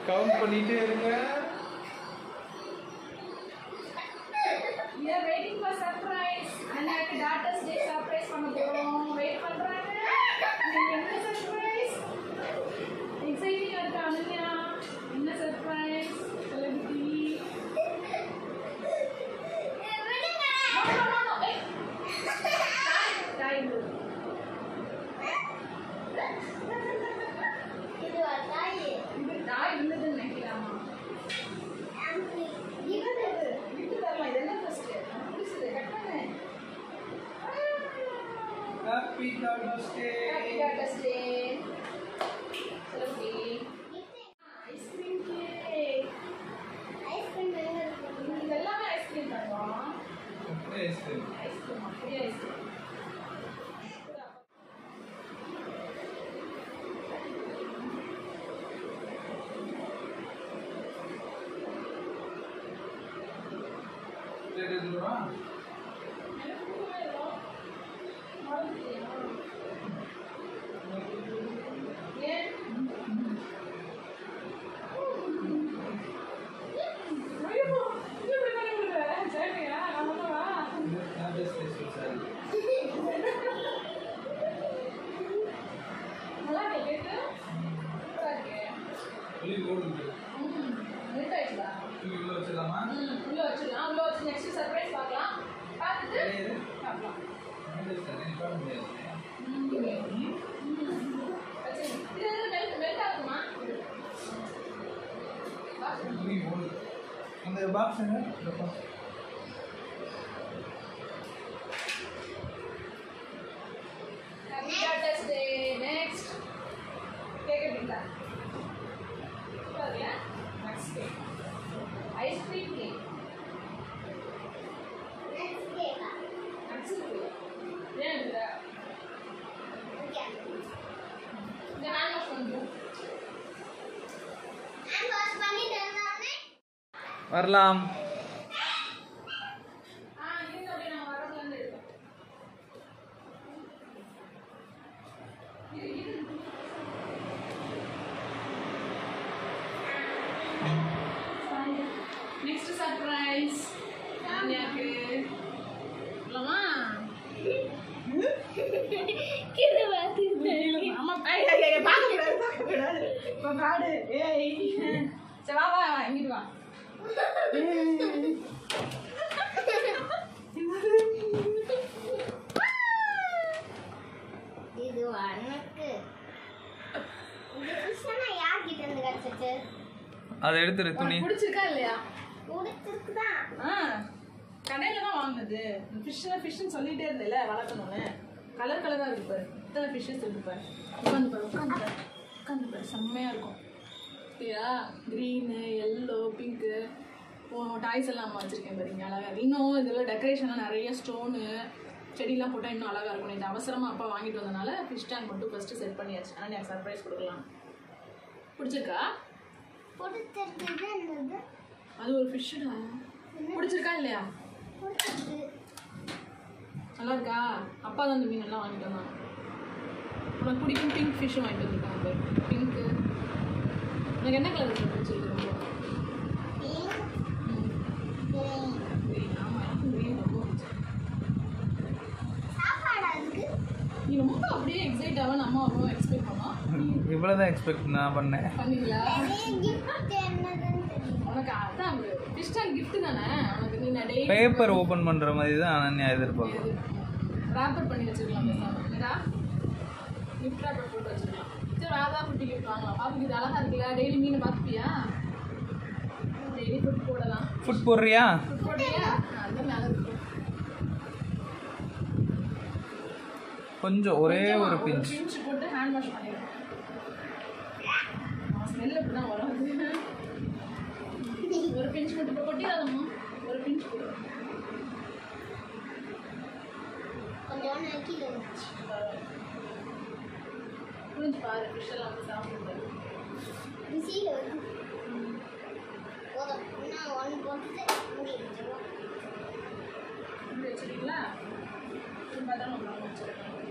Count பண்ணிட்டே இருங்க We are waiting for surprise. அண்ணாக்கு டாட்டர்ஸ் டே சர்ப்ரைஸ் பண்ண போறோம் வெயிட் பண்றாங்க நீங்க என்ன சர்ப்ரைஸ் எக்ஸைட்டிங்கா இருக்கா அனன்யா என்ன surprise celebrity no no no ஏய் டைம் இது டாய் இல்லதுன்னு நினைக்கலாமா விட்டு தரலாம் இது என்ன ஃபர்ஸ்ட் புடிச்சது கட் பண்ணு happy Daughter's Day Happy Doctor's Day. Celebrity. Ice cream cake. இது எல்லாமே ice cream தானா? ஐஸ்கிரீம் Ice cream, அப்படியே ice cream. பிளேட் எடுத்துருவா எனக்கு கொடுக்கவே இல்லை. மறந்துட்டியா? ஏன்? ஐயோ, இது எப்படி பண்ணி கொடுக்குற? சரியா? நான் பண்ணவா? டாட்டர்ஸ் டே ஸ்பெஷல் நல்லா இருக்கே கேக்கு? சூப்பரா இருக்கே. புளி ஓடுது ம், மெல்ட் ஆயிடுச்சா? புளி உள்ள வச்சிடலாமா ம், உள்ள வச்சிடலாம். உள்ள வச்சு next surprise பார்க்கலாம். பார்த்துட்டு ஏறு. பார்க்கலாம். டாட்டர்ஸ் டே பார்க்க முடியாது ம், வச்சு. இது எதுவும் melt- melt ஆகுமா? பார்த்து. புளி ஓடுது அந்த பாக்ஸ் எங்க இந்த box. Happy Doctor's Day. Next. Cake எடுத்துக்கிட்டா. பாருங்க. Next cake. Ice cream cake. Nuts இருக்கு. ஏன் எடுக்கிற? இந்த hand wash பண்ணிட்டு. வரலாம் ஆ, இருங்க அப்படியே நான் வரதுல இருந்து எடுக்கிறேன். இரு, இரு. Next surprise. யாருக்கு? சொல்லலாமா? ஆமா, ஐய், ஐய், ஐய், பார்க்கக்கூடாது, பார்க்கக்கூடாது. இப்ப பாடு. ஏய். சரி, வா, வா, வா, இங்கிட்டு வா. இது உனக்கு இந்த புருஷனை யார்கிட்ட இருந்து கிடைச்சிச்சு அதை எடுத்துரு துணி உனக்கு பிடிச்சிருக்கா இல்லையா பிடிச்சிருக்குதான் ஆ கடையில தான் வாங்கினது ஃபிஷ்ஷில் ஃபிஷ்ஷுன்னு சொல்லிட்டே இருந்தேல வளர்க்கணும்னு கலர் கலராக இருக்கு பாரு இத்தனை ஃபிஷ்ஷஸ் இருக்கு பாரு உட்காந்து பாரு உட்காந்து பாரு உட்காந்து பாரு செம்மையாக இருக்கும் சரியா க்ரீனு எல்லோ பிங்க்கு டாய்ஸ் எல்லாம் அம்மா வச்சிருக்கேன் பாருங்க அழகா இருக்கு. இன்னும் இதில் டெக்கரேஷன்லாம் நிறைய ஸ்டோனு செடிலாம் போட்டால் இன்னும் அழகாக இருக்கும் இந்த அவசரமாக அப்பா வாங்கிட்டு வந்தனால ஃபிஷ் டேங்க் மட்டும் ஃபஸ்ட்டு செட் பண்ணியாச்சு ஆனால் எனக்கு சர்ப்ரைஸ் கொடுக்கலாம் பிடிச்சிருக்கா பிடிச்சிருக்குது என்னது அது ஒரு ஃபிஷ்ஷுடா பிடிச்சிருக்கா இல்லையா பிடிச்சிருக்கு நல்லா இருக்கா அப்பா தான் அந்த மீன் எல்லாம் வாங்கிட்டு வந்தாங்க உனக்கு பிடிக்கும் பிங்க் ஃபிஷ்ஷும் வாங்கிட்டு வந்திருக்காங்க பிங்க்கு உனக்கு என்ன கலர் பிடிச்சிருக்கு ரொம்ப green. green. ஆமா எனக்கு green ரொம்ப பிடிச்சிருக்கு சாப்பாடு அதுக்கு நீ ரொம்ப அப்படியே எக்ஸைட் ஆக நம்ம அவ்வளோ எக்ஸ்பெக்ட் பண்ணோம் இவ்வளோதான் எக்ஸ்பெக்ட் நான் பண்ணேன் பண்ணீங்களா நிறைய gift என்னதுன்னு தெரியும் உனக்கு அதான் ஃபிஷ் டேங்க் gift தானே உனக்கு நீ நான் டெய்லி பேப்பர் ஓப்பன் பண்ணுற மாதிரி தான் அனன்யா எதிர்பார்க்கும் ரேப்பர் பண்ணி வச்சிருக்கலாம் பேசாம என்னடா கிஃப்ட் ரேப்பர் போட்டு வச்சிருக்கலாம் சரி ராதா குட்டி கிஃப்ட் வாங்கலாம் பாப்புக்கு இது அழகா இருக்குல்ல டெய்லி மீனை பார்த்துப்பியா டெய்லி ஃபுட் போடலாம் ஃபுட் போடுறியா ஃபுட் போடுறியா அந்த மேலே இருக்கு கொஞ்சம் ஒரே கொஞ்சமா ஒரு பிஞ்ச் பிஞ்ச் போட்டு ஹேண்ட் வாஷ் பண்ணிடுறேன் ஸ்மெல் இப்படி தான் வரும் அது. ஒரு பிஞ்ச் மட்டும் இப்போ கொட்டிடாதம்மா ஒரு பிஞ்ச் போடு கொஞ்சம் கீழே வந்துச்சு புரிஞ்சு பாரு ஃபிஷ் எல்லாம் வந்து சாப்பிடுறது மிசியில் வந்து போதும் இன்னும் ஒன்று போட்டுட்டு மூடி வச்சிருவோம் இப்படி வச்சுருக்கீங்களா திரும்ப தான் நம்ம வச்சுருக்கோம்